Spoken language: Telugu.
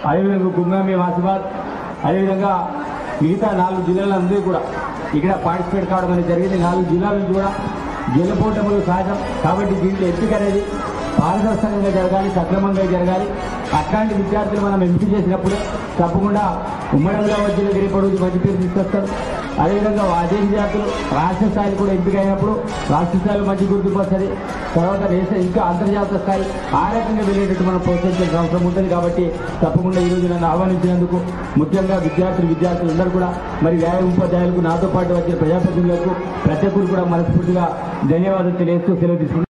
అదేవిధంగా గుమ్మామి ఆసిఫాబాద్ అదేవిధంగా మిగతా నాలుగు జిల్లాలందరూ కూడా ఇక్కడ పార్టిసిపేట్ కావడం అనేది జరిగింది నాలుగు జిల్లాల నుంచి కూడా గెలుపోవటములు సహజం కాబట్టి దీంట్లో ఎంపిక అనేది పారదర్శకంగా జరగాలి సక్రమంగా జరగాలి అట్లాంటి విద్యార్థులు మనం ఎంపిక చేసినప్పుడే తప్పకుండా ఉమ్మడిగా వచ్చిన గిరిపడు మంచి పేరు తీసుకొస్తారు అదేవిధంగా అదే విద్యార్థులు రాష్ట్ర స్థాయిలో కూడా ఎంపిక అయినప్పుడు రాష్ట్ర స్థాయిలో మంచి గుర్తింపు వస్తుంది తర్వాత దేశ ఇంకా అంతర్జాతీయ స్థాయి ఆ రకంగా వెళ్ళేటట్టు మనం ప్రోత్సహించాల్సిన అవసరం ఉంటుంది కాబట్టి తప్పకుండా ఈ రోజు నన్ను ఆహ్వానించినందుకు ముఖ్యంగా విద్యార్థులు విద్యార్థులందరూ కూడా మరి వ్యాయామ ఉపాధ్యాయులకు నాతో పాటు వచ్చిన ప్రజాప్రతినిధులకు ప్రతి ఒక్కరు కూడా మనస్ఫూర్తిగా ధన్యవాదాలు తెలియజేస్తూ సెలవు తీసుకుంటున్నాను